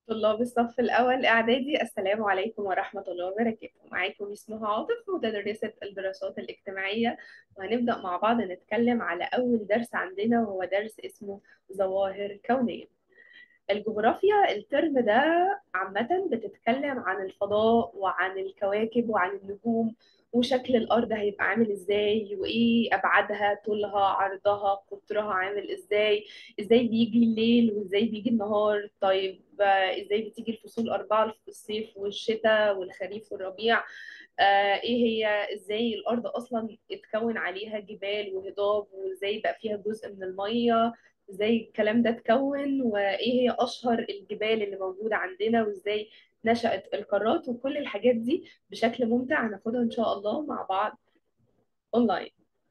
طلاب الصف الأول إعدادي السلام عليكم ورحمة الله وبركاته معاكم اسمها عاطف متدرسة الدراسات الاجتماعية وهنبدأ مع بعض نتكلم على أول درس عندنا وهو درس اسمه ظواهر كونية الجغرافيا الترم ده عامة بتتكلم عن الفضاء وعن الكواكب وعن النجوم وشكل الأرض هيبقى عامل ازاي وإيه أبعادها طولها عرضها قطرها عامل ازاي ازاي بيجي الليل وازاي بيجي النهار طيب آه، ازاي بتيجي الفصول الأربعة في الصيف والشتاء والخريف والربيع آه، ايه هي ازاي الأرض أصلا اتكون عليها جبال وهضاب وازاي بقى فيها جزء من المية ازاي الكلام ده اتكون وايه هي اشهر الجبال اللي موجودة عندنا وازاي نشأت القارات وكل الحاجات دي بشكل ممتع هناخدها ان شاء الله مع بعض اونلاين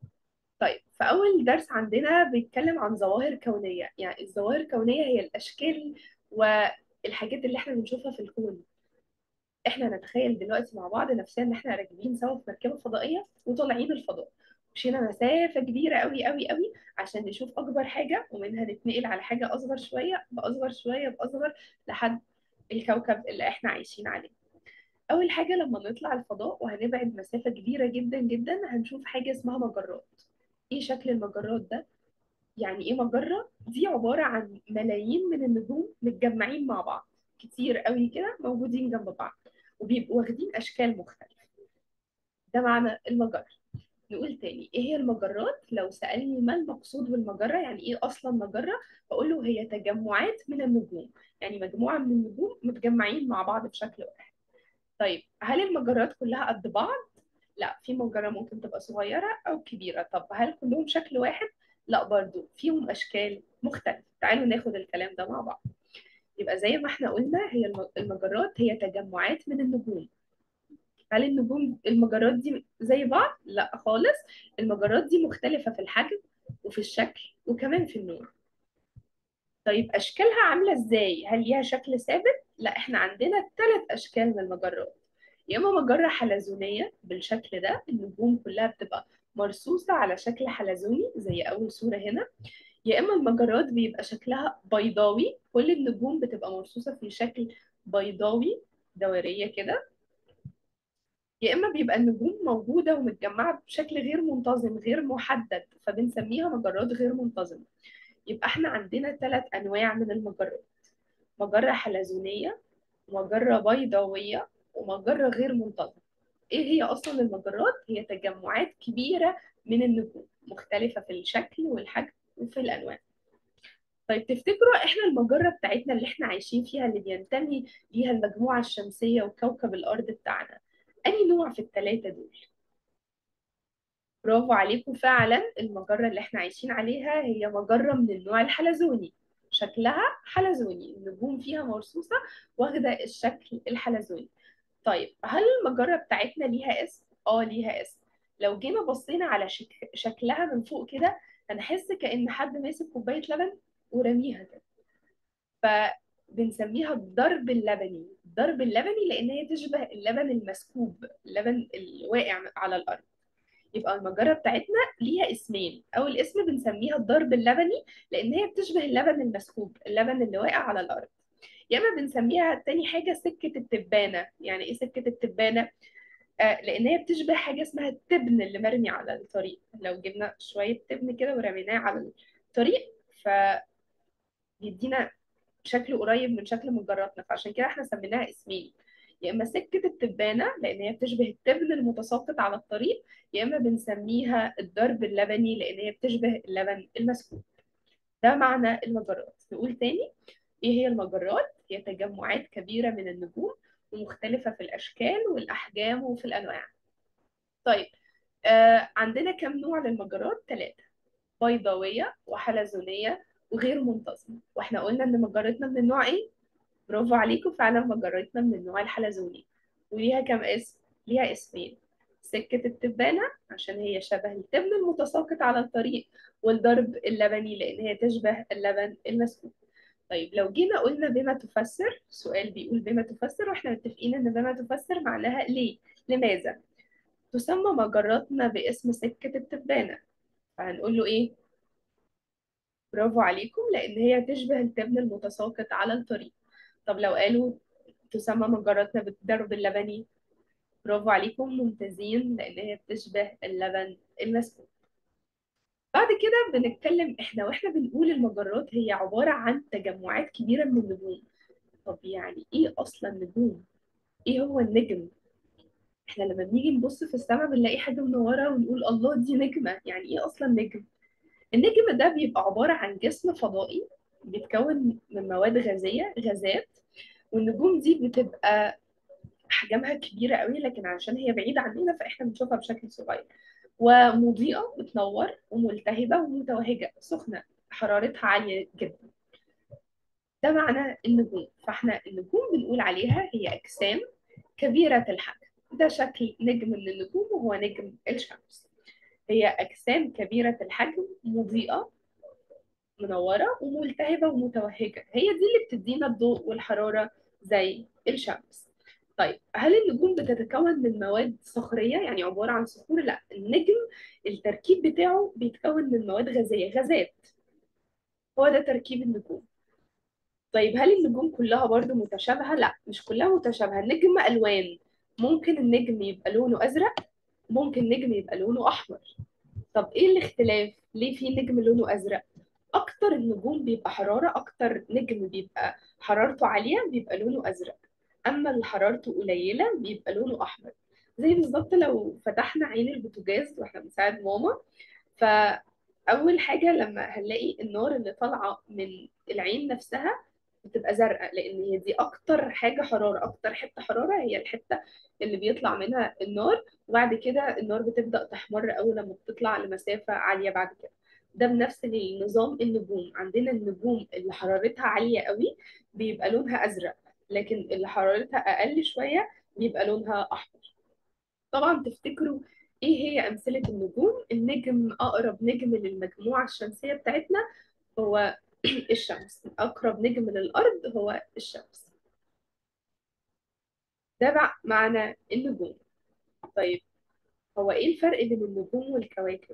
طيب فاول درس عندنا بيتكلم عن ظواهر كونية يعني الظواهر الكونية هي الاشكال والحاجات اللي احنا بنشوفها في الكون احنا نتخيل دلوقتي مع بعض نفسنا ان احنا راكبين سوا في مركبة فضائية وطالعين الفضاء مشينا مسافة كبيرة قوي قوي قوي عشان نشوف أكبر حاجة ومنها نتنقل على حاجة أصغر شوية بأصغر شوية بأصغر لحد الكوكب اللي احنا عايشين عليه أول حاجة لما نطلع الفضاء وهنبعد مسافة كبيرة جدا جدا هنشوف حاجة اسمها مجرات ايه شكل المجرات ده؟ يعني ايه مجرة؟ دي عبارة عن ملايين من النجوم متجمعين مع بعض كتير قوي كده موجودين جنب بعض وبيبقوا واخدين أشكال مختلفة ده معنى المجرة نقول تاني ايه هي المجرات لو سألني ما المقصود بالمجرة يعني ايه اصلا مجرة بقول له هي تجمعات من النجوم يعني مجموعة من النجوم متجمعين مع بعض بشكل واحد طيب هل المجرات كلها قد بعض لا في مجرة ممكن تبقى صغيرة او كبيرة طب هل كلهم شكل واحد لا برضو فيهم اشكال مختلفة تعالوا ناخد الكلام ده مع بعض يبقى زي ما احنا قلنا هي الم- المجرات هي تجمعات من النجوم هل النجوم المجرات دي زي بعض؟ لا خالص المجرات دي مختلفة في الحجم وفي الشكل وكمان في النوع طيب أشكالها عاملة إزاي؟ هل ليها شكل ثابت؟ لا إحنا عندنا ثلاث أشكال من المجرات يا إما مجرة حلزونية بالشكل ده النجوم كلها بتبقى مرصوصة على شكل حلزوني زي أول صورة هنا يا إما المجرات بيبقى شكلها بيضاوي كل النجوم بتبقى مرصوصة في شكل بيضاوي دورية كده يا اما بيبقى النجوم موجوده ومتجمعه بشكل غير منتظم غير محدد فبنسميها مجرات غير منتظمه يبقى احنا عندنا ثلاث انواع من المجرات مجره حلزونيه ومجره بيضاويه ومجره غير منتظمه ايه هي اصلا المجرات هي تجمعات كبيره من النجوم مختلفه في الشكل والحجم وفي الانواع طيب تفتكروا احنا المجره بتاعتنا اللي احنا عايشين فيها اللي بينتمي ليها المجموعه الشمسيه وكوكب الارض بتاعنا أي نوع في الثلاثه دول برافو عليكم فعلا المجرة اللي احنا عايشين عليها هي مجرة من النوع الحلزوني شكلها حلزوني النجوم فيها مرصوصة واخدة الشكل الحلزوني طيب هل المجرة بتاعتنا ليها اسم؟ اه ليها اسم لو جينا بصينا على شك... شكلها من فوق كده هنحس كأن حد ماسك كوباية لبن ورميها كده فبنسميها الضرب اللبني الضرب اللبني لأن هي تشبه اللبن المسكوب اللبن الواقع على الأرض يبقى المجرة بتاعتنا ليها اسمين أول اسم بنسميها الضرب اللبني لأن هي بتشبه اللبن المسكوب اللبن اللي واقع على الأرض يا إما بنسميها تاني حاجة سكة التبانة يعني إيه سكة التبانة؟ آه لأن هي بتشبه حاجة اسمها التبن اللي مرمي على الطريق لو جبنا شوية تبن كده ورميناه على الطريق فبيدينا شكل قريب من شكل مجراتنا فعشان كده احنا سميناها اسمين يا اما سكة التبانة لان هي بتشبه التبن المتساقط على الطريق يا اما بنسميها الضرب اللبني لان هي بتشبه اللبن المسكوب ده معنى المجرات نقول تاني ايه هي المجرات هي تجمعات كبيرة من النجوم ومختلفة في الاشكال والاحجام وفي الانواع طيب آه عندنا كم نوع للمجرات ثلاثة بيضاوية وحلزونية وغير منتظمة واحنا قلنا ان مجرتنا من النوع ايه برافو عليكم فعلا مجرتنا من النوع الحلزوني وليها كم اسم ليها اسمين سكة التبانة عشان هي شبه التبن المتساقط على الطريق والضرب اللبني لأن هي تشبه اللبن المسكوب طيب لو جينا قلنا بما تفسر سؤال بيقول بما تفسر واحنا متفقين ان بما تفسر معناها ليه لماذا تسمى مجراتنا باسم سكة التبانة فهنقول له ايه برافو عليكم لأن هي تشبه التبن المتساقط على الطريق طب لو قالوا تسمى مجراتنا بالدرب اللبني برافو عليكم ممتازين لان هي بتشبه اللبن المسكوب بعد كده بنتكلم احنا واحنا بنقول المجرات هي عبارة عن تجمعات كبيرة من النجوم طب يعني ايه اصلا نجوم ايه هو النجم احنا لما بنيجي نبص في السماء بنلاقي حاجة منورة ونقول الله دي نجمة يعني ايه اصلا نجم النجم ده بيبقى عبارة عن جسم فضائي بيتكون من مواد غازية غازات والنجوم دي بتبقى أحجامها كبيرة قوي لكن عشان هي بعيدة عننا فإحنا بنشوفها بشكل صغير ومضيئة بتنور وملتهبة ومتوهجة سخنة حرارتها عالية جدا ده معنى النجوم فإحنا النجوم بنقول عليها هي أجسام كبيرة الحجم ده شكل نجم من النجوم وهو نجم الشمس هي أجسام كبيرة الحجم مضيئة منورة وملتهبة ومتوهجة هي دي اللي بتدينا الضوء والحرارة زي الشمس طيب هل النجوم بتتكون من مواد صخرية يعني عبارة عن صخور؟ لا النجم التركيب بتاعه بيتكون من مواد غازية غازات هو ده تركيب النجوم طيب هل النجوم كلها برضو متشابهة؟ لا مش كلها متشابهة النجم ألوان ممكن النجم يبقى لونه أزرق ممكن نجم يبقى لونه أحمر طب إيه الاختلاف؟ ليه في نجم لونه أزرق؟ أكتر النجوم بيبقى حرارة أكتر نجم بيبقى حرارته عالية بيبقى لونه أزرق أما اللي حرارته قليلة بيبقى لونه أحمر زي بالظبط لو فتحنا عين البوتاجاز واحنا بنساعد ماما فأول حاجة لما هنلاقي النار اللي طالعة من العين نفسها بتبقى زرقاء لأن هي دي أكتر حاجة حرارة أكتر حتة حرارة هي الحتة اللي بيطلع منها النار وبعد كده النار بتبدأ تحمر أول لما بتطلع لمسافة عالية بعد كده ده بنفس النظام النجوم عندنا النجوم اللي حرارتها عالية قوي بيبقى لونها أزرق لكن اللي حرارتها أقل شوية بيبقى لونها أحمر طبعا تفتكروا إيه هي أمثلة النجوم النجم أقرب نجم للمجموعة الشمسية بتاعتنا هو الشمس أقرب نجم للأرض هو الشمس ده بقى معنى النجوم طيب هو إيه الفرق بين النجوم والكواكب؟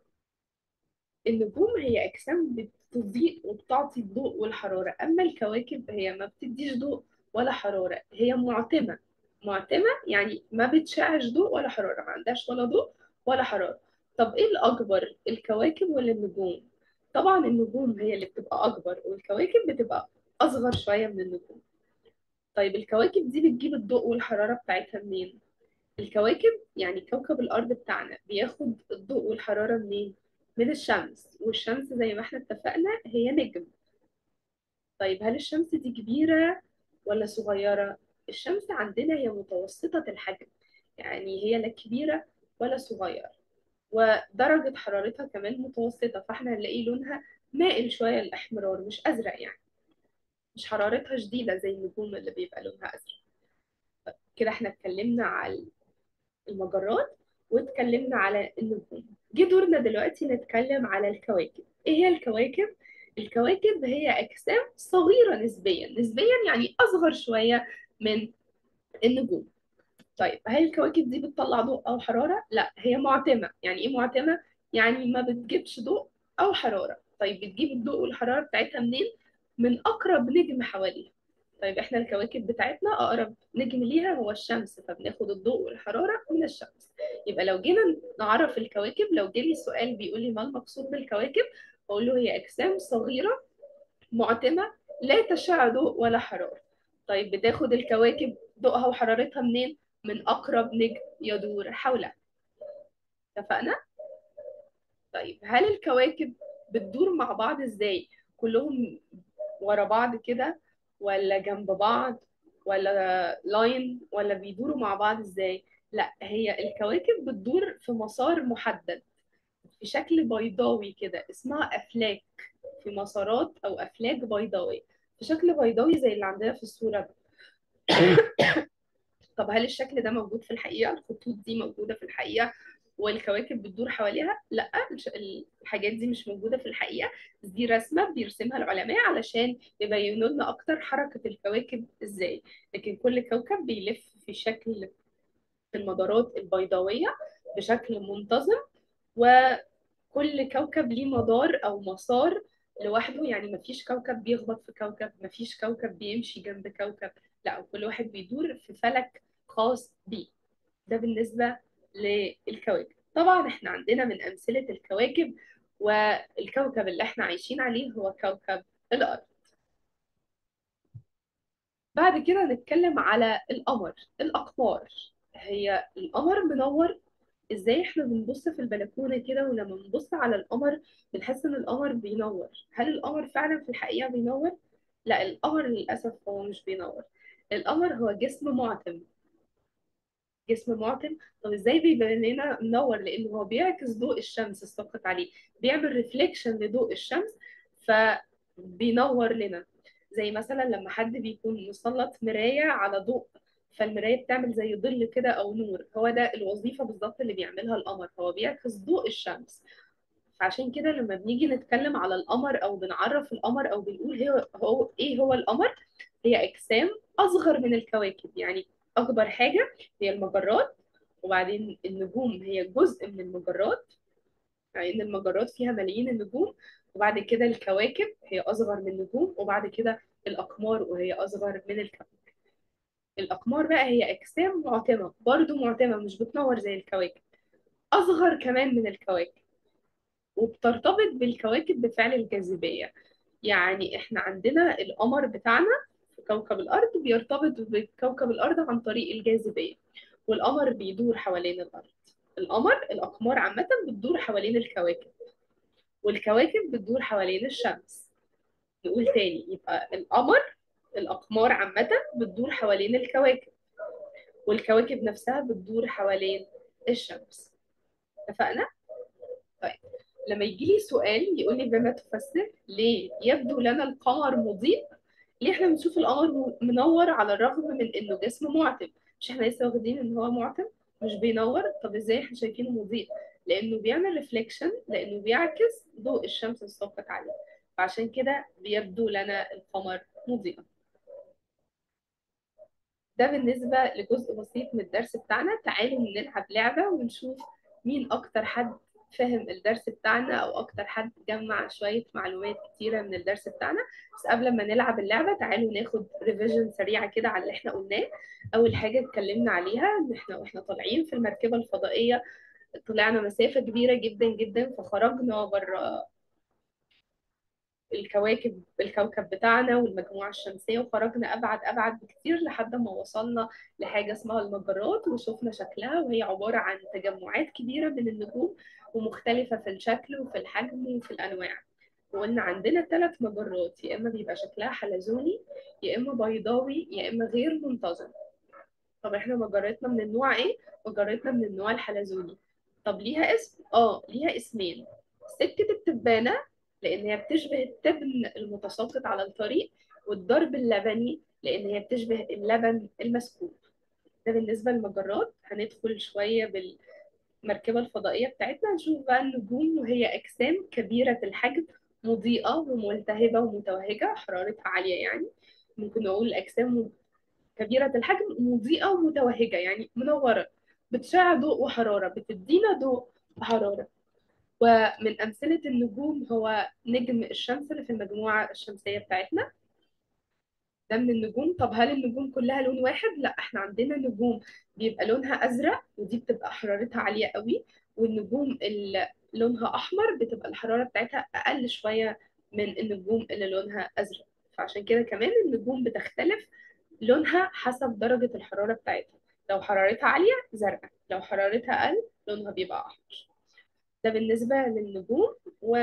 النجوم هي أجسام بتضيء وبتعطي الضوء والحرارة أما الكواكب هي ما بتديش ضوء ولا حرارة هي معتمة معتمة يعني ما بتشعش ضوء ولا حرارة ما عندهاش ولا ضوء ولا حرارة طب إيه الأكبر الكواكب ولا النجوم؟ طبعا النجوم هي اللي بتبقى أكبر والكواكب بتبقى أصغر شوية من النجوم طيب الكواكب دي بتجيب الضوء والحرارة بتاعتها منين؟ الكواكب يعني كوكب الأرض بتاعنا بياخد الضوء والحرارة منين؟ من الشمس والشمس زي ما احنا اتفقنا هي نجم طيب هل الشمس دي كبيرة ولا صغيرة؟ الشمس عندنا هي متوسطة الحجم يعني هي لا كبيرة ولا صغيرة ودرجة حرارتها كمان متوسطة فاحنا هنلاقي لونها مائل شوية للإحمرار مش أزرق يعني مش حرارتها شديدة زي النجوم اللي بيبقى لونها أزرق كده احنا اتكلمنا على المجرات واتكلمنا على النجوم جه دورنا دلوقتي نتكلم على الكواكب ايه هي الكواكب الكواكب هي اجسام صغيره نسبيا نسبيا يعني اصغر شويه من النجوم طيب هل الكواكب دي بتطلع ضوء او حراره لا هي معتمه يعني ايه معتمه يعني ما بتجيبش ضوء او حراره طيب بتجيب الضوء والحراره بتاعتها منين من اقرب نجم حواليها طيب احنا الكواكب بتاعتنا اقرب نجم ليها هو الشمس فبناخد الضوء والحراره من الشمس يبقى لو جينا نعرف الكواكب لو جالي سؤال بيقول لي ما المقصود بالكواكب اقول له هي اجسام صغيره معتمه لا تشع ضوء ولا حراره طيب بتاخد الكواكب ضوءها وحرارتها منين من اقرب نجم يدور حولها اتفقنا طيب هل الكواكب بتدور مع بعض ازاي كلهم ورا بعض كده ولا جنب بعض ولا لاين ولا بيدوروا مع بعض ازاي لا هي الكواكب بتدور في مسار محدد في شكل بيضاوي كده اسمها افلاك في مسارات او افلاك بيضاويه في شكل بيضاوي زي اللي عندنا في الصوره ده طب هل الشكل ده موجود في الحقيقه الخطوط دي موجوده في الحقيقه والكواكب بتدور حواليها لا الحاجات دي مش موجوده في الحقيقه دي رسمه بيرسمها العلماء علشان يبينوا لنا اكتر حركه الكواكب ازاي لكن كل كوكب بيلف في شكل في المدارات البيضاويه بشكل منتظم وكل كوكب ليه مدار او مسار لوحده يعني مفيش كوكب بيخبط في كوكب مفيش كوكب بيمشي جنب كوكب لا كل واحد بيدور في فلك خاص بيه ده بالنسبة للكواكب طبعا احنا عندنا من أمثلة الكواكب والكوكب اللي احنا عايشين عليه هو كوكب الأرض بعد كده نتكلم على القمر الأقمار هي القمر منور ازاي احنا بنبص في البلكونة كده ولما بنبص على القمر بنحس ان القمر بينور هل القمر فعلا في الحقيقة بينور؟ لا القمر للأسف هو مش بينور القمر هو جسم معتم جسم معتم طب ازاي بيبان لنا منور لانه هو بيعكس ضوء الشمس الساقط عليه بيعمل ريفليكشن لضوء الشمس فبينور لنا زي مثلا لما حد بيكون مسلط مراية على ضوء فالمراية بتعمل زي ظل كده أو نور هو ده الوظيفة بالظبط اللي بيعملها القمر هو بيعكس ضوء الشمس فعشان كده لما بنيجي نتكلم على القمر أو بنعرف القمر أو بنقول هو, هو إيه هو القمر هي أجسام أصغر من الكواكب يعني أكبر حاجة هي المجرات وبعدين النجوم هي جزء من المجرات يعني إن المجرات فيها ملايين النجوم وبعد كده الكواكب هي أصغر من النجوم وبعد كده الأقمار وهي أصغر من الكواكب الأقمار بقى هي أجسام معتمة برضو معتمة مش بتنور زي الكواكب أصغر كمان من الكواكب وبترتبط بالكواكب بفعل الجاذبية يعني إحنا عندنا القمر بتاعنا في كوكب الأرض بيرتبط بكوكب الأرض عن طريق الجاذبية والقمر بيدور حوالين الأرض القمر الأقمار عامة بتدور حوالين الكواكب والكواكب بتدور حوالين الشمس نقول تاني يبقى القمر الأقمار عامة بتدور حوالين الكواكب والكواكب نفسها بتدور حوالين الشمس اتفقنا؟ طيب لما يجي لي سؤال يقول لي بما تفسر ليه يبدو لنا القمر مضيء ليه احنا بنشوف القمر منور على الرغم من انه جسم معتم مش احنا لسه واخدين ان هو معتم مش بينور طب ازاي احنا شايفينه مضيء لانه بيعمل ريفليكشن لانه بيعكس ضوء الشمس الساقط عليه فعشان كده بيبدو لنا القمر مضيئا ده بالنسبة لجزء بسيط من الدرس بتاعنا تعالوا نلعب لعبة ونشوف مين أكتر حد فهم الدرس بتاعنا أو أكتر حد جمع شوية معلومات كتيرة من الدرس بتاعنا بس قبل ما نلعب اللعبة تعالوا ناخد ريفيجن سريعة كده على اللي احنا قلناه أول حاجة اتكلمنا عليها إن احنا واحنا طالعين في المركبة الفضائية طلعنا مسافة كبيرة جدا جدا فخرجنا بره الكواكب الكوكب بتاعنا والمجموعة الشمسية وخرجنا أبعد أبعد بكتير لحد ما وصلنا لحاجة اسمها المجرات وشفنا شكلها وهي عبارة عن تجمعات كبيرة من النجوم ومختلفة في الشكل وفي الحجم وفي الأنواع وقلنا عندنا ثلاث مجرات يا إما بيبقى شكلها حلزوني يا إما بيضاوي يا إما غير منتظم طب احنا مجرتنا من النوع ايه؟ مجرتنا من النوع الحلزوني طب ليها اسم؟ اه ليها اسمين سكة التبانة لأن هي بتشبه التبن المتساقط على الطريق والضرب اللبني لأن هي بتشبه اللبن المسكوب ده بالنسبة للمجرات هندخل شوية بالمركبة الفضائية بتاعتنا نشوف بقى النجوم وهي أجسام كبيرة الحجم مضيئة وملتهبة ومتوهجة حرارتها عالية يعني ممكن نقول أجسام كبيرة الحجم مضيئة ومتوهجة يعني منورة بتشع ضوء وحرارة بتدينا ضوء وحرارة ومن أمثلة النجوم هو نجم الشمس اللي في المجموعة الشمسية بتاعتنا ده من النجوم طب هل النجوم كلها لون واحد؟ لا احنا عندنا نجوم بيبقى لونها أزرق ودي بتبقى حرارتها عالية قوي والنجوم اللي لونها أحمر بتبقى الحرارة بتاعتها أقل شوية من النجوم اللي لونها أزرق فعشان كده كمان النجوم بتختلف لونها حسب درجة الحرارة بتاعتها لو حرارتها عالية زرقاء لو حرارتها أقل لونها بيبقى أحمر ده بالنسبة للنجوم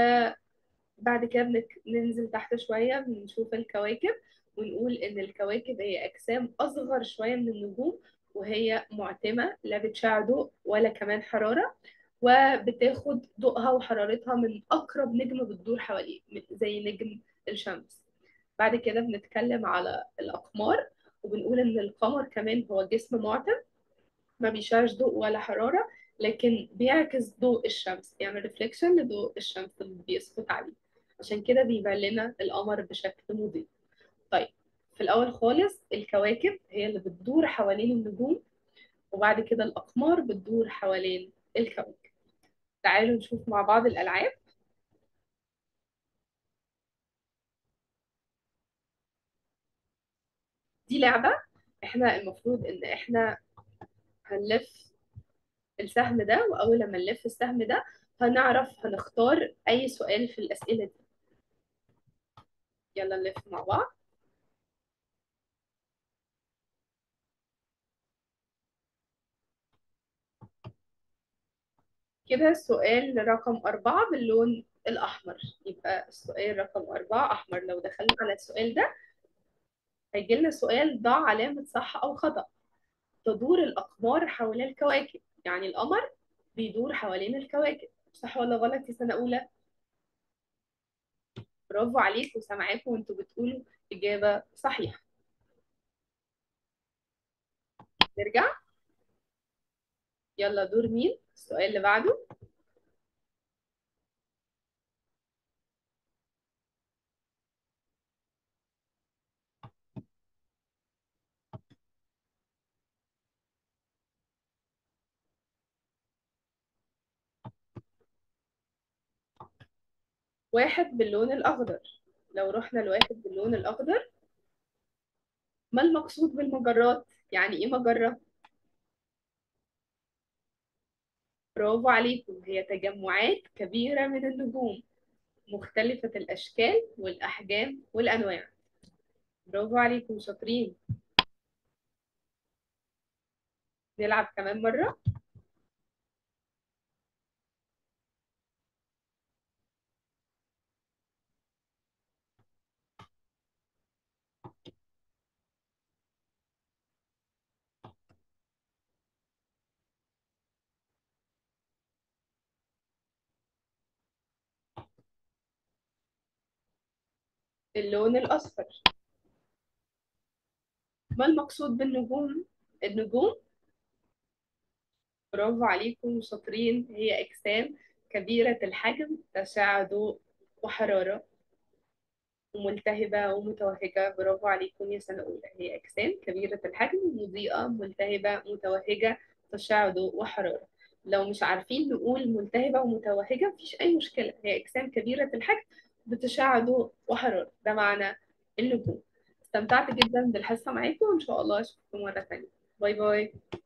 وبعد كده بنك- ننزل تحت شوية بنشوف الكواكب ونقول إن الكواكب هي أجسام أصغر شوية من النجوم وهي معتمة لا بتشع ضوء ولا كمان حرارة وبتاخد ضوءها وحرارتها من أقرب نجم بتدور حواليه زي نجم الشمس بعد كده بنتكلم على الأقمار وبنقول إن القمر كمان هو جسم معتم ما بيشعش ضوء ولا حرارة لكن بيعكس ضوء الشمس بيعمل ريفليكشن لضوء الشمس اللي بيسقط عليه عشان كده بيبان لنا القمر بشكل مضيء طيب في الأول خالص الكواكب هي اللي بتدور حوالين النجوم وبعد كده الأقمار بتدور حوالين الكواكب تعالوا نشوف مع بعض الألعاب دي لعبة احنا المفروض ان احنا هنلف السهم ده واول لما نلف السهم ده هنعرف هنختار اي سؤال في الاسئلة دي يلا نلف مع بعض كده السؤال رقم أربعة باللون الأحمر يبقى السؤال رقم أربعة أحمر لو دخلنا على السؤال ده هيجي لنا سؤال ضع علامة صح أو خطأ تدور الأقمار حول الكواكب يعني القمر بيدور حوالين الكواكب صح ولا غلط يا سنة أولى؟ برافو عليكم سامعاكم وانتوا بتقولوا إجابة صحيحة نرجع يلا دور مين؟ السؤال اللي بعده واحد باللون الأخضر لو رحنا لواحد باللون الأخضر ما المقصود بالمجرات؟ يعني إيه مجرة؟ برافو عليكم هي تجمعات كبيرة من النجوم مختلفة الأشكال والأحجام والأنواع برافو عليكم شاطرين نلعب كمان مرة اللون الأصفر ما المقصود بالنجوم؟ النجوم برافو عليكم شاطرين هي أجسام كبيرة الحجم تشع ضوء وحرارة وملتهبة ومتوهجة برافو عليكم يا سنة أولى هي أجسام كبيرة الحجم مضيئة ملتهبة متوهجة تشع ضوء وحرارة لو مش عارفين نقول ملتهبة ومتوهجة مفيش أي مشكلة هي أجسام كبيرة الحجم بتشع ضوء وحرارة ده معنى النجوم استمتعت جدا بالحصة معاكم وإن شاء الله أشوفكم مرة تانية باي باي